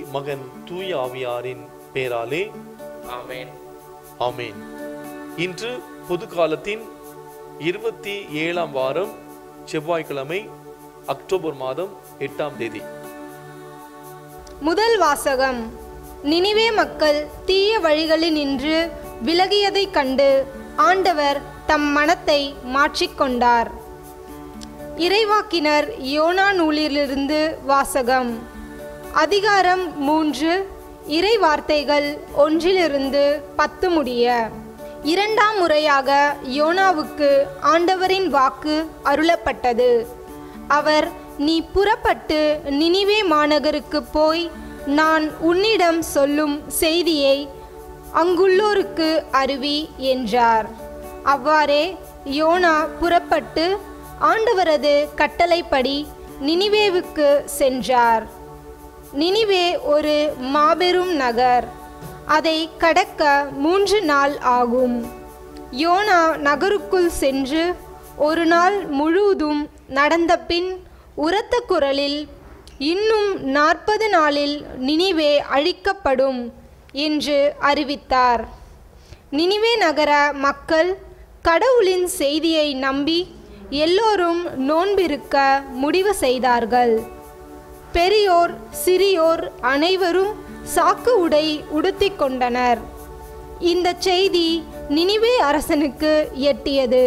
மகன் தூய ஆவியாரின் பேராலே ஆமென் ஆமென் இன்று பொது காலத்தின் இருபத்தி ஏழாம் வாரம் செவ்வாய்க்கிழமை அக்டோபர் மாதம் எட்டாம் தேதி முதல் வாசகம் நினிவே மக்கள் தீய வழிகளில் நின்று விலகியதைக் கண்டு ஆண்டவர் தம் மனத்தை மாற்றிக்கொண்டார் இறைவாக்கினர் யோனா நூலிலிருந்து வாசகம் அதிகாரம் மூன்று இறை வார்த்தைகள் ஒன்றிலிருந்து பத்து முடிய இரண்டாம் முறையாக யோனாவுக்கு ஆண்டவரின் வாக்கு அருளப்பட்டது அவர் நீ புறப்பட்டு நினிவே மாநகருக்கு போய் நான் உன்னிடம் சொல்லும் செய்தியை அங்குள்ளோருக்கு அறிவி என்றார் அவ்வாறே யோனா புறப்பட்டு ஆண்டவரது கட்டளைப்படி நினிவேவுக்கு சென்றார் நினிவே ஒரு மாபெரும் நகர் அதை கடக்க மூன்று நாள் ஆகும் யோனா நகருக்குள் சென்று ஒரு நாள் முழுவதும் நடந்த பின் உரத்த குரலில் இன்னும் நாற்பது நாளில் நினிவே அழிக்கப்படும் என்று அறிவித்தார் நினிவே நகர மக்கள் கடவுளின் செய்தியை நம்பி எல்லோரும் நோன்பிருக்க முடிவு செய்தார்கள் பெரியோர் சிறியோர் அனைவரும் சாக்கு உடை உடுத்திக் கொண்டனர் இந்த செய்தி நினிவே அரசனுக்கு எட்டியது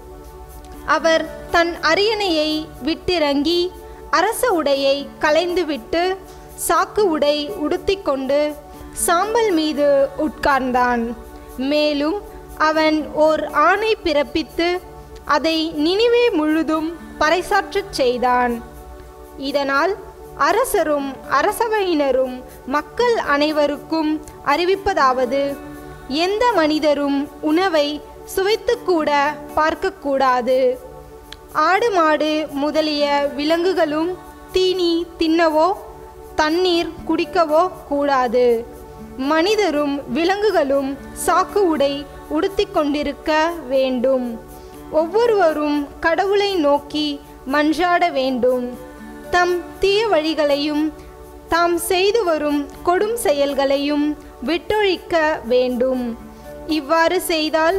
அவர் தன் அரியணையை விட்டிறங்கி அரச உடையை களைந்துவிட்டு சாக்கு உடை உடுத்திக்கொண்டு சாம்பல் மீது உட்கார்ந்தான் மேலும் அவன் ஓர் ஆணை பிறப்பித்து அதை நினிவே முழுதும் பறைசாற்றச் செய்தான் இதனால் அரசரும் அரசவையினரும் மக்கள் அனைவருக்கும் அறிவிப்பதாவது எந்த மனிதரும் உணவை சுவைத்துக்கூட பார்க்கக்கூடாது ஆடு மாடு முதலிய விலங்குகளும் தீனி தின்னவோ தண்ணீர் குடிக்கவோ கூடாது மனிதரும் விலங்குகளும் சாக்கு உடை உடுத்திக் கொண்டிருக்க வேண்டும் ஒவ்வொருவரும் கடவுளை நோக்கி மன்றாட வேண்டும் தம் தீய வழிகளையும் தாம் செய்து வரும் கொடும் செயல்களையும் விட்டொழிக்க வேண்டும் இவ்வாறு செய்தால்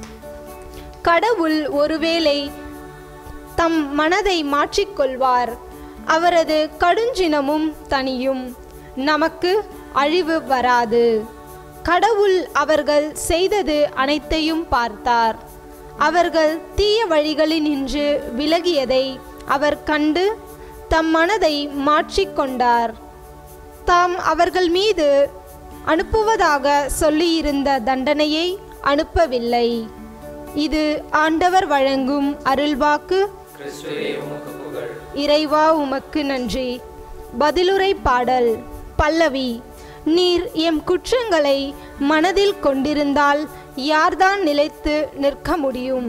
கடவுள் ஒருவேளை தம் மனதை மாற்றிக்கொள்வார் அவரது கடுஞ்சினமும் தனியும் நமக்கு அழிவு வராது கடவுள் அவர்கள் செய்தது அனைத்தையும் பார்த்தார் அவர்கள் தீய வழிகளில் நின்று விலகியதை அவர் கண்டு தம் மனதை மாற்றிக்கொண்டார் தாம் அவர்கள் மீது அனுப்புவதாக சொல்லியிருந்த தண்டனையை அனுப்பவில்லை இது ஆண்டவர் வழங்கும் அருள்வாக்கு கிறிஸ்துவே உமக்கு புகழ் இறைவா உமக்கு நன்றி பதிலுரை பாடல் பல்லவி நீர் எம் குற்றங்களை மனதில் கொண்டிருந்தால் யார்தான் நிலைத்து நிற்க முடியும்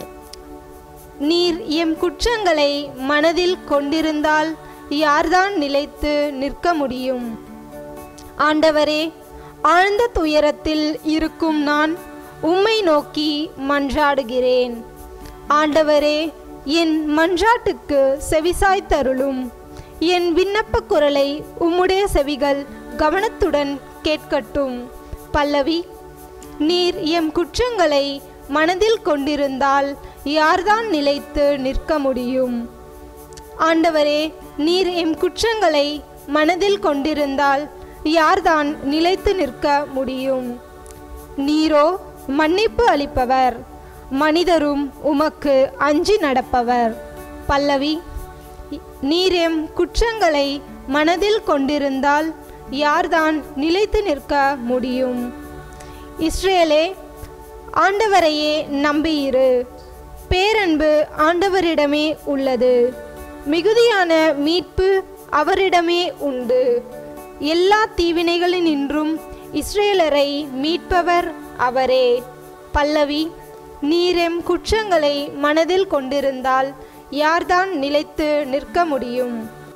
நீர் எம் குற்றங்களை மனதில் கொண்டிருந்தால் யார்தான் நிலைத்து நிற்க முடியும் ஆண்டவரே ஆழ்ந்த துயரத்தில் இருக்கும் நான் உம்மை நோக்கி மன்றாடுகிறேன் ஆண்டவரே என் மன்றாட்டுக்கு செவிசாய்த்தருளும் என் விண்ணப்ப குரலை உம்முடைய செவிகள் கவனத்துடன் கேட்கட்டும் பல்லவி நீர் எம் குற்றங்களை மனதில் கொண்டிருந்தால் யார்தான் நிலைத்து நிற்க முடியும் ஆண்டவரே நீர் எம் குற்றங்களை மனதில் கொண்டிருந்தால் யார்தான் நிலைத்து நிற்க முடியும் நீரோ மன்னிப்பு அளிப்பவர் மனிதரும் உமக்கு அஞ்சி நடப்பவர் பல்லவி நீர் எம் குற்றங்களை மனதில் கொண்டிருந்தால் யார்தான் நிலைத்து நிற்க முடியும் இஸ்ரேலே ஆண்டவரையே நம்பியிரு பேரன்பு ஆண்டவரிடமே உள்ளது மிகுதியான மீட்பு அவரிடமே உண்டு எல்லா தீவினைகளினின்றும் இஸ்ரேலரை மீட்பவர் அவரே பல்லவி நீரெம் குற்றங்களை மனதில் கொண்டிருந்தால் யார்தான் நிலைத்து நிற்க முடியும்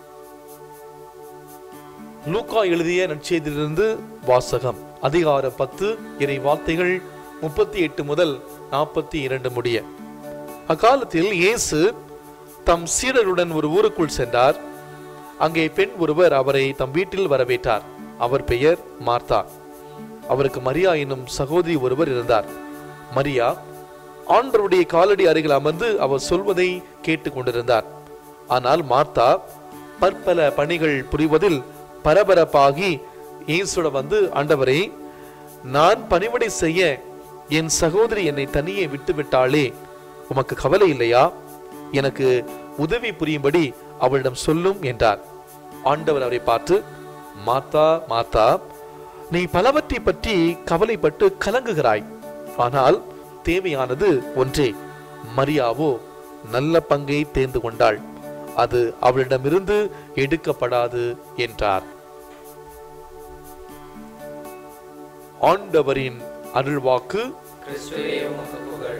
லூக்கா எழுதிய நற்செய்தியிலிருந்து வாசகம் அதிகாரம் பத்து இறை வார்த்தைகள் முப்பத்தி எட்டு முதல் நாற்பத்தி இரண்டு முடிய அக்காலத்தில் இயேசு தம் சீடருடன் ஒரு ஊருக்குள் சென்றார் அங்கே பெண் ஒருவர் அவரை தம் வீட்டில் வரவேற்றார் அவர் பெயர் மார்த்தா அவருக்கு மரியா என்னும் சகோதரி ஒருவர் இருந்தார் மரியா ஆண்டவருடைய காலடி அருகில் அமர்ந்து அவர் சொல்வதை கேட்டுக் கொண்டிருந்தார் ஆனால் மார்த்தா பற்பல பணிகள் புரிவதில் பரபரப்பாகி இயேசுட வந்து ஆண்டவரே நான் பணிவிடை செய்ய என் சகோதரி என்னை தனியே விட்டு விட்டாளே உமக்கு கவலை இல்லையா எனக்கு உதவி புரியும்படி அவளிடம் சொல்லும் என்றார் ஆண்டவர் அவரை பார்த்து மாத்தா மாத்தா நீ பலவற்றை பற்றி கவலைப்பட்டு கலங்குகிறாய் ஆனால் தேவையானது ஒன்றே மரியாவோ நல்ல பங்கை தேர்ந்து கொண்டாள் அது அவளிடமிருந்து எடுக்கப்படாது என்றார் ஆண்டவரின் அருள்வாக்கு கிறிஸ்துவே உமக்கு புகழ்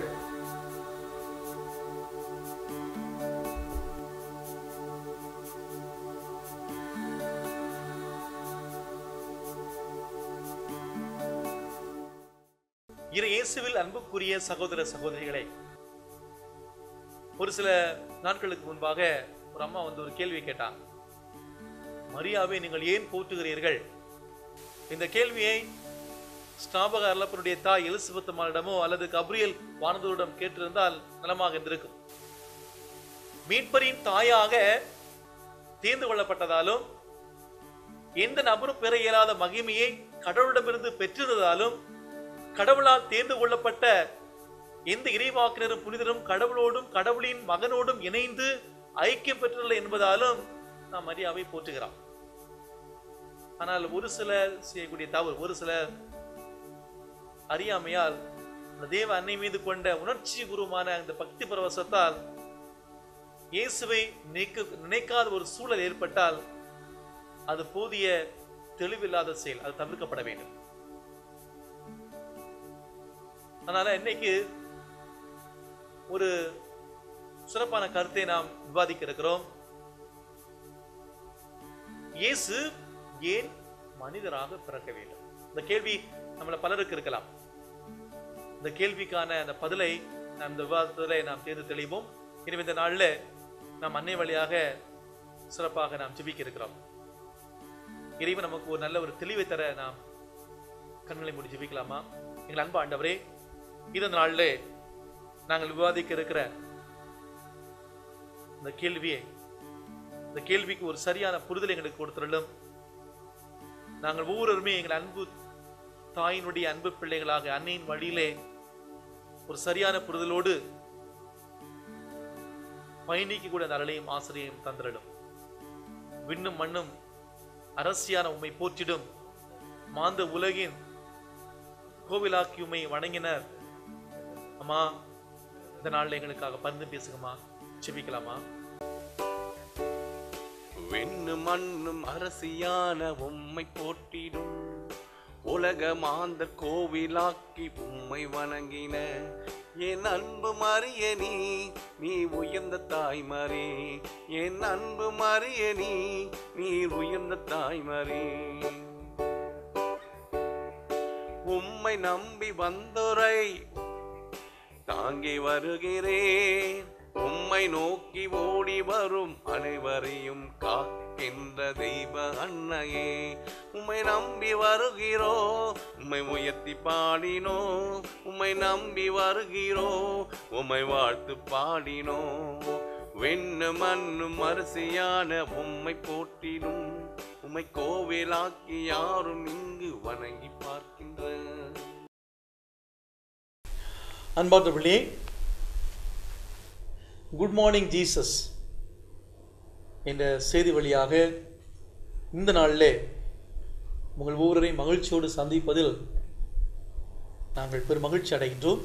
இரு இயேசுவில் அன்புக்குரிய சகோதர சகோதரிகளே ஒரு சில நாட்களுக்கு முன்பாக ஒரு அம்மா வந்து ஒரு கேள்வி கேட்டாங்க மரியாவை நீங்கள் ஏன் போற்றுகிறீர்கள் இந்த கேள்வியை ஸ்நாபக அல்லப்பனுடைய தாய் எலிசபெத் அம்மாளிடமோ அல்லது கப்ரியல் வானதூரிடம் கேட்டிருந்தால் நலமாக இருந்திருக்கும் மீட்பரின் தாயாக தேர்ந்து கொள்ளப்பட்டதாலும் எந்த நபரும் பெற இயலாத மகிமையை கடவுளிடமிருந்து பெற்றிருந்ததாலும் கடவுளால் தேர்ந்து கொள்ளப்பட்ட எந்த இறைவாக்கினரும் புனிதரும் கடவுளோடும் கடவுளின் மகனோடும் இணைந்து ஐக்கியம் பெற்றுள்ள என்பதாலும் நாம் மரியாவை போற்றுகிறோம் ஆனால் ஒரு சிலர் செய்யக்கூடிய தவறு ஒரு சிலர் அறியாமையால் அந்த தேவ அன்னை மீது கொண்ட உணர்ச்சி குருமான அந்த பக்தி பரவசத்தால் இயேசுவை நினைக்க நினைக்காத ஒரு சூழல் ஏற்பட்டால் அது போதிய தெளிவில்லாத செயல் அது தவிர்க்கப்பட வேண்டும் அதனால இன்னைக்கு ஒரு சிறப்பான கருத்தை நாம் விவாதிக்க இருக்கிறோம் இயேசு ஏன் மனிதராக பிறக்க வேண்டும் இந்த கேள்வி நம்மள பலருக்கு இருக்கலாம் இந்த கேள்விக்கான அந்த பதிலை நாம் இந்த விவாதத்திலே நாம் தேர்ந்து தெளிவோம் எனவே இந்த நாள்ல நாம் அன்னை வழியாக சிறப்பாக நாம் ஜெபிக்க இருக்கிறோம் இறைவன் நமக்கு ஒரு நல்ல ஒரு தெளிவை தர நாம் கண்களை மூடி ஜெபிக்கலாமா எங்கள் அன்பு ஆண்டவரே இந்த நாளிலே நாங்கள் விவாதிக்க இருக்கிற இந்த கேள்வியை இந்த கேள்விக்கு ஒரு சரியான புரிதல் எங்களுக்கு கொடுத்துள்ளும் நாங்கள் ஒவ்வொருவருமே எங்கள் அன்பு தாயினுடைய அன்பு பிள்ளைகளாக அன்னையின் வழியிலே ஒரு சரியான புரிதலோடு பயணிக்க கூட அந்த அருளையும் ஆசிரியையும் தந்திரிடும் விண்ணும் மண்ணும் அரசியான உம்மை போற்றிடும் மாந்த உலகின் கோவிலாக்கி உம்மை வணங்கினர் அம்மா இந்த நாள்ல எங்களுக்காக பரிந்து பேசுங்கம்மா செபிக்கலாமா வெண்ணும் மண்ணும் அரசியான உம்மை போற்றிடும் உலக மாந்தர் கோவிலாக்கி உம்மை வணங்கின என் அன்பு மறிய நீ நீ உயர்ந்த தாய்மறி என் அன்பு மறிய நீ நீ உயர்ந்த தாய்மறி உம்மை நம்பி வந்தோரை தாங்கி வருகிறேன் உம்மை நோக்கி ஓடி வரும் அனைவரையும் காக்கின்ற தெய்வ அன்னையே உம்மை நம்பி வருகிறோ உம்மை உயர்த்தி பாடினோ உம்மை நம்பி வருகிறோ உம்மை வாழ்த்து பாடினோ வெண்ணு மண்ணும் அரிசியான உம்மை போற்றினும் உம்மை கோவிலாக்கி யாரும் இங்கு வணங்கி பார்க்கின்ற அன்பார்ந்தவர்களே குட் மார்னிங் ஜீசஸ் என்ற செய்தி வழியாக இந்த நாளிலே உங்கள் ஒவ்வொருவரையும் மகிழ்ச்சியோடு சந்திப்பதில் நாங்கள் பெரும் மகிழ்ச்சி அடைகின்றோம்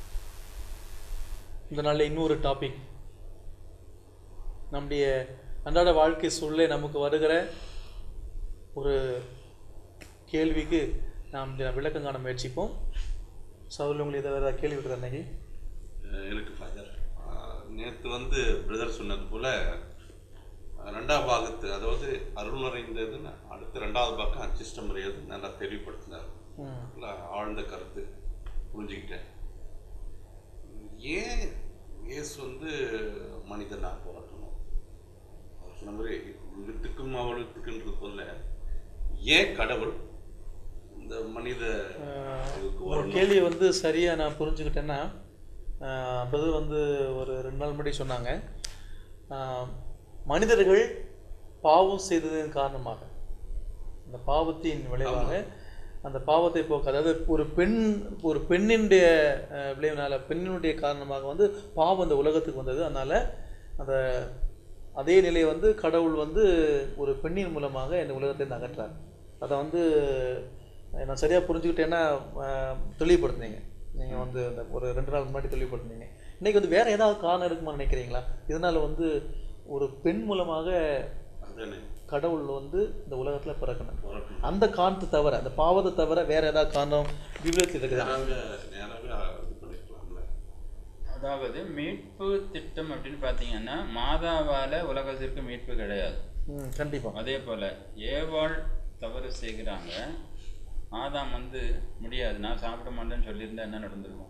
இந்த நாளில் இன்னொரு டாபிக் நம்முடைய அன்றாட வாழ்க்கை சூழலே நமக்கு வருகிற ஒரு கேள்விக்கு நாம் இதை விளக்கம் காண முயற்சிப்போம் சவுல் உங்களுக்கு ஏதாவது வேறு கேள்வி இருக்குதா அன்னைக்கு அஹ் இருக்கு ஃபாதர் நேற்று வந்து பிரதர் சொன்னது போல அஹ் ரெண்டாம் பாகத்து அதாவது அருள் நிறைந்ததுன்னு அடுத்த ரெண்டாவது பாகம் அச்சிஷ்டம் முறையது நல்லா தெளிவுபடுத்தினார் ம் நல்லா ஆழ்ந்த கருத்து புரிஞ்சுக்கிட்டேன் ஏன் இயேசு வந்து மனிதனாக பிறக்கணும் அவர் சொன்ன மாதிரி வித்துக்கும் அவளுக்குன்றது போல ஏன் கடவுள் இந்த மனித இதுக்கு ஒரு வரணும்? கேள்வியை வந்து சரியாக நான் புரிஞ்சுக்கிட்டேன்னா பிரதர் வந்து ஒரு ரெண்டு நாள் முன்னாடி சொன்னாங்க ஆஹ், மனிதர்கள் பாவம் செய்ததன் காரணமாக அந்த பாவத்தின் விளைவாக அந்த பாவத்தை போக்க அதாவது ஒரு பெண் ஒரு பெண்ணினுடைய அஹ், விளைவினால பெண்ணினுடைய காரணமாக வந்து பாவம் இந்த உலகத்துக்கு வந்தது அதனால அந்த அதே நிலையை வந்து கடவுள் வந்து ஒரு பெண்ணின் மூலமாக இந்த உலகத்தை அகற்றார் அதை வந்து அஹ், நான் சரியாக புரிஞ்சுக்கிட்டேன்னா அஹ், தெளிவுபடுத்துனீங்க நீங்கள் வந்து அந்த ஒரு ரெண்டு நாள் முன்னாடி தெளிவுபடுத்துனீங்க இன்னைக்கு வந்து வேற ஏதாவது காரணம் இருக்குமான்னு நினைக்கிறீங்களா இதனால வந்து ஒரு பெண் மூலமாக அதானே கடவுள் வந்து இந்த உலகத்துல பிறக்கணும் பிறக்கணும். அந்த காரணத்தை தவிர அந்த பாவத்தை தவிர வேற ஏதாவது காரணம் விவிலியத்தில் இருக்குதா நேராக நேராகவே இது பண்ணிக்கலாம்ல அதாவது மீட்பு திட்டம் அப்படின்னு பார்த்தீங்கன்னா மாதாவால உலகத்திற்கு மீட்பு கிடையாது ம் கண்டிப்பா அதே போல ஏவாள் தவறு செய்கிறாங்க ஆதாம் வந்து முடியாது நான் சாப்பிட மாட்டேன்னு சொல்லியிருந்தா என்ன நடந்திருக்கும்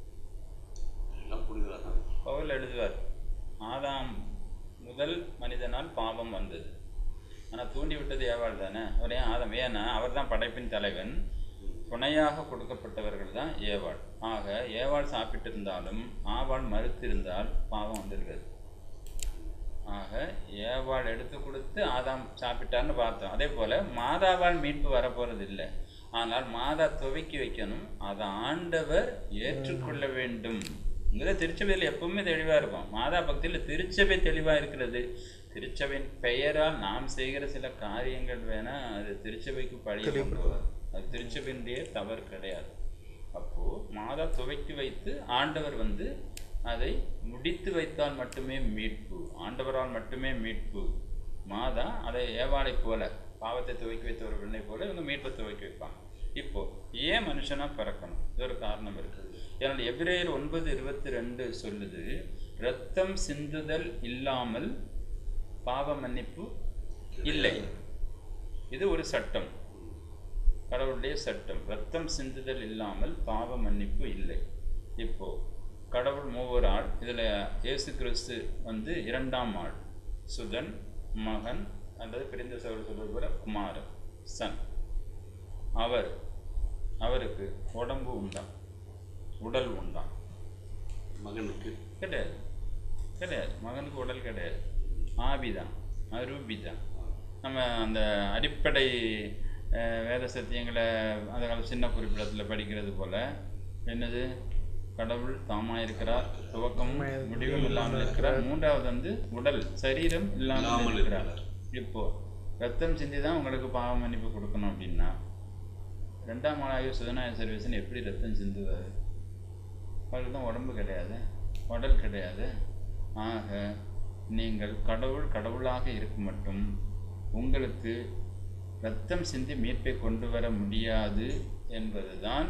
எல்லாம் புரியுதா பவுல் எழுதுவார் ஆதாம் முதல் மனிதனால் பாவம் வந்தது ஆனால் தூண்டி விட்டது ஏவாள் தானே அவர் ஏன் ஆதாம் ஏன்னா அவர் தான் படைப்பின் தலைவன் துணையாக கொடுக்கப்பட்டவர்கள் தான் ஏவாள் ஆக ஏவாள் சாப்பிட்டிருந்தாலும் ஆவாள் மறுத்திருந்தால் பாவம் வந்திருக்காது ஆக ஏவாள் எடுத்து கொடுத்து ஆதாம் சாப்பிட்டான்னு பார்த்தோம் அதே போல மாதாவால் மீட்பு வரப்போறது இல்லை ஆனால் மாதா துவக்கி வைக்கணும் அதை ஆண்டவர் ஏற்றுக்கொள்ள வேண்டும் இங்கே திருச்சபையில் எப்பவுமே தெளிவாக இருக்கும் மாதா பக்தியில் திருச்சபை தெளிவாக இருக்கிறது திருச்சபையின் பெயரால் நாம் செய்கிற சில காரியங்கள் வேணா அது திருச்சபைக்கு பழிய கொண்டு வரும். அது திருச்சபையினுடைய தவறு கிடையாது அப்போ மாதா துவக்கி வைத்து ஆண்டவர் வந்து அதை முடித்து வைத்தால் மட்டுமே மீட்பு ஆண்டவரால் மட்டுமே மீட்பு மாதா அதை ஏவாளை போல பாவத்தை துவக்கி வைத்த ஒரு பெண்ணை போல இவங்க மீட்பை துவக்கி வைப்பாங்க இப்போ ஏன் மனுஷனா பிறக்கணும் இது ஒரு காரணம் இருக்குது ஏன்னா எபிரேயர் ஒன்பது இருபத்தி ரெண்டு சொல்லுது இரத்தம் சிந்துதல் இல்லாமல் பாவ மன்னிப்பு இல்லை இது ஒரு சட்டம் கடவுளுடைய சட்டம் ரத்தம் சிந்துதல் இல்லாமல் பாவ மன்னிப்பு இல்லை இப்போ கடவுள் மூவர் ஆள் இதில் இயேசு கிறிஸ்து வந்து இரண்டாம் ஆள் சுதன் மகன் அல்லது பிரிந்த சகோதரர் சொல்வது போல குமாரன் சன் அவர் அவருக்கு உடம்பு உண்டாம் உடல் உண்டாம் மகனுக்கு கிடையாது கிடையாது மகனுக்கு உடல் கிடையாது ஆபிதான் அரூபிதான் நம்ம அந்த அடிப்படை அஹ், வேத சத்தியங்களை அந்த கால சின்ன குறிப்பிடத்தில் படிக்கிறது போல என்னது கடவுள் தாமா இருக்கிறார் துவக்கமும் முடிவும் இல்லாமல் இருக்கிறார் மூன்றாவது வந்து உடல் சரீரம் இல்லாமல் இல்லாமல் இருக்கிறார் இருக்கிறார். இப்போ ரத்தம் சிந்தி தான் உங்களுக்கு பாவ மன்னிப்பு கொடுக்கணும் அப்படின்னா ரெண்டாம் ஆளாகிய சுதநாய சர்வீஸ்னு எப்படி ரத்தம் சிந்துவார் அவருக்கு தான் உடம்பு கிடையாது உடல் கிடையாது ஆக நீங்கள் கடவுள் கடவுளாக இருக்கும் மட்டும் உங்களுக்கு ரத்தம் சிந்தி மீட்பை கொண்டு வர முடியாது என்பதுதான்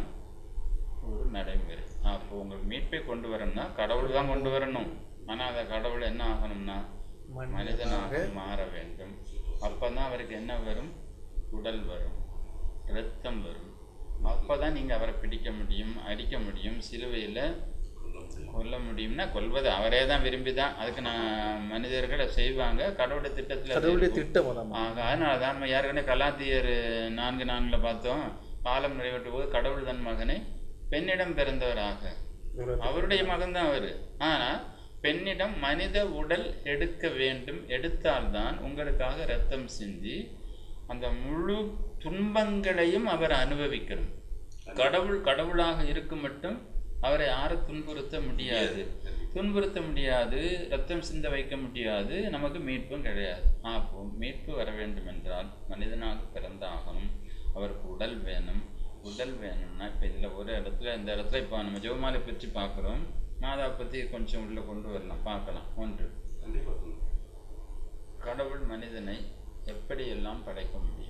ஒரு நடைமுறை அப்போ உங்களுக்கு மீட்பை கொண்டு வரணும்னா கடவுள் தான் கொண்டு வரணும் ஆனால் அந்த கடவுள் என்ன ஆகணும்னா மனிதனாக மாற வேண்டும் அப்பதான் அவருக்கு என்ன வரும் உடல் வரும் இரத்தம் வரும் அப்பதான் நீங்க அவரை பிடிக்க முடியும் அடிக்க முடியும் சிலுவையில கொல்ல முடியும்னா கொல்வது அவரே தான் விரும்பி தான் அதுக்கு நான் மனிதர்களை செய்வாங்க கடவுளுடைய திட்டத்துல அது கடவுளுடைய இருக்கும். திட்டம் அதான் ஆக, அதனால தான் நம்ம ஏற்கனவே கலாத்தியர் நான்கு நான்குல பார்த்தோம் காலம் நிறைவேற்ற போது கடவுள் தன் மகனை பெண்ணிடம் பிறந்தவராக அவருடைய மகன் தான் அவரு ஆனா பெண்ணிடம் மனித உடல் எடுக்க வேண்டும் எடுத்தால்தான் உங்களுக்காக ரத்தம் சிந்தி அந்த முழு துன்பங்களையும் அவர் அனுபவிக்கணும் கடவுள் கடவுளாக இருக்கும் மட்டும் அவரை யாரும் துன்புறுத்த முடியாது துன்புறுத்த முடியாது ரத்தம் சிந்த வைக்க முடியாது நமக்கு மீட்பும் கிடையாது அப்போ மீட்பு வர வேண்டும் என்றால் மனிதனாக பிறந்தாகணும் அவருக்கு உடல் வேணும் உடல் வேணும்னா இப்போ இதில் ஒரு இடத்துல இந்த இடத்துல இப்போ நம்ம ஜெவமாலை பற்றி பார்க்குறோம் மாதா பற்றி கொஞ்சம் உள்ளே கொண்டு வரலாம் பார்க்கலாம் ஒன்று கண்டிப்பாக கடவுள் மனிதனை எப்படியெல்லாம் படைக்க முடியும்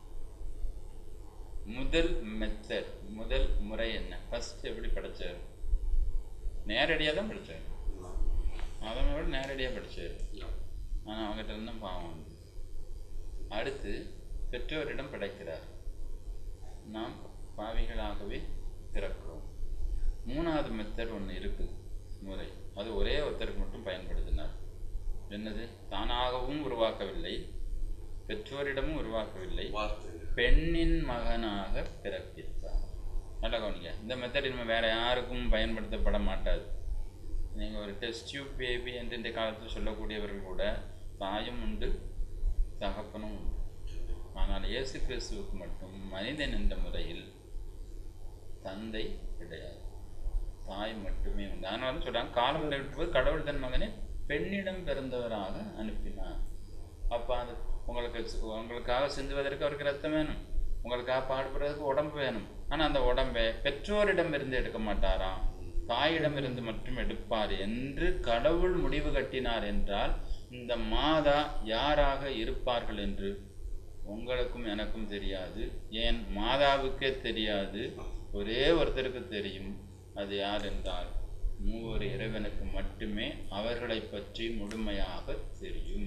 முதல் மெத்தட் முதல் முறை என்ன ஃபர்ஸ்ட் எப்படி படைச்சார் நேரடியாக தான் படைச்சார் அதனை விட நேரடியாக படிச்சார் ஆனால் அவங்ககிட்ட இருந்து தான் பாவம் வந்து அடுத்து பெற்றோரிடம் படைக்கிறார் நாம் பாவிகளாகவே பிறக்கிறோம் மூணாவது மெத்தட் ஒன்று இருக்குது முறை அது ஒரே ஒருத்தருக்கு மட்டும் பயன்படுத்தினார் என்னது தானாகவும் உருவாக்கவில்லை பெற்றோரிடமும் உருவாக்கவில்லை வார்த்தை பெண்ணின் மகனாக பிறப்பித்தார் நல்லா கவனிங்க இந்த மெத்தட் நம்ம வேற யாருக்கும் பயன்படுத்தப்பட மாட்டாது நீங்கள் ஒரு டெஸ்ட் டியூப் பேபி என்று இந்த காலத்தில் சொல்லக்கூடியவர்கள் கூட தாயும் உண்டு தகப்பனும் உண்டு ஆனால் இயேசு கிறிஸ்துவுக்கு மட்டும் மனிதன் என்ற முறையில் தந்தை கிடையாது தாய் மட்டுமே உண்டு அதனால தான் சொல்றாங்க காலம் விளைவிட்டு கடவுள் தன் மகனை பெண்ணிடம் பிறந்தவராக அனுப்பினார் அப்போ அது உங்களுக்கு சி- உங்களுக்காக சிந்துவதற்கு அவருக்கு ரத்தம் வேணும் உங்களுக்காக பாடுபடுறதுக்கு உடம்பு வேணும் ஆனால் அந்த உடம்பை பெற்றோரிடம் இருந்து எடுக்க மாட்டாராம் தாயிடம் இருந்து மட்டும் எடுப்பார் என்று கடவுள் முடிவு கட்டினார் என்றால் இந்த மாதா யாராக இருப்பார்கள் என்று உங்களுக்கும் எனக்கும் தெரியாது ஏன் மாதாவுக்கே தெரியாது ஒரே ஒருத்தருக்கு தெரியும் அது யார் என்றால் மூவர் இறைவனுக்கு மட்டுமே அவர்களை பற்றி முழுமையாக தெரியும்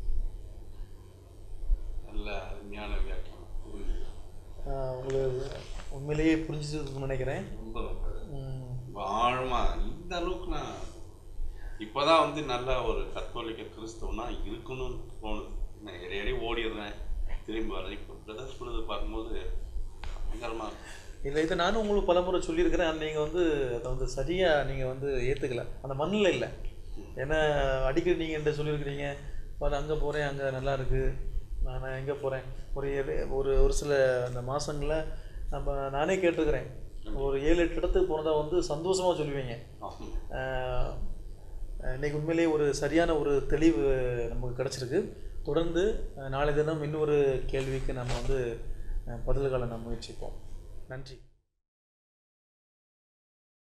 நல்ல ஞான வியாக்கியம் புரியுது ஆஹ் உங்களுக்கு உண்மையிலேயே புரிஞ்சுருக்குன்னு நினைக்கிறேன் ரொம்ப உம், ரொம்ப ஆழமா இந்த அளவுக்கு நான் இப்போதான் வந்து நல்ல ஒரு கத்தோலிக்க கிறிஸ்தவனா இருக்கணும்னு தோணுது நான் இடையிடையே ஓடிடுறேன் திரும்பி வரேன் இப்போ பிரதர்ஸ் கொடுத்து பார்க்கும்போது பயங்கரமா இருக்கு. இல்லை இதை நானும் உங்களுக்கு பலமுறை சொல்லியிருக்கிறேன் ஆனால் நீங்கள் வந்து அதை வந்து சரியாக நீங்கள் வந்து ஏற்றுக்கல அந்த மண்ணில் இல்லை ஏன்னா அடிக்கடி நீங்கள் என்கிட்ட சொல்லியிருக்கிறீங்க பாரு அங்கே போகிறேன் அங்கே நல்லா இருக்கு நான் எங்கே போகிறேன் ஒரு ஏழு- ஒரு ஒரு சில அந்த மாதங்களில் நம்ம நானே கேட்டிருக்கிறேன் ஒரு ஏழு எட்டு இடத்துக்கு போனதா வந்து சந்தோஷமாக சொல்லுவீங்க ஆமா. ஆஹ் இன்னைக்கு உண்மையிலேயே ஒரு சரியான ஒரு தெளிவு நமக்கு கிடச்சிருக்கு தொடர்ந்து அஹ், நாளை தினம் இன்னொரு கேள்விக்கு நம்ம வந்து அஹ், பதில்களை நம்ம முயற்சிப்போம் நன்றி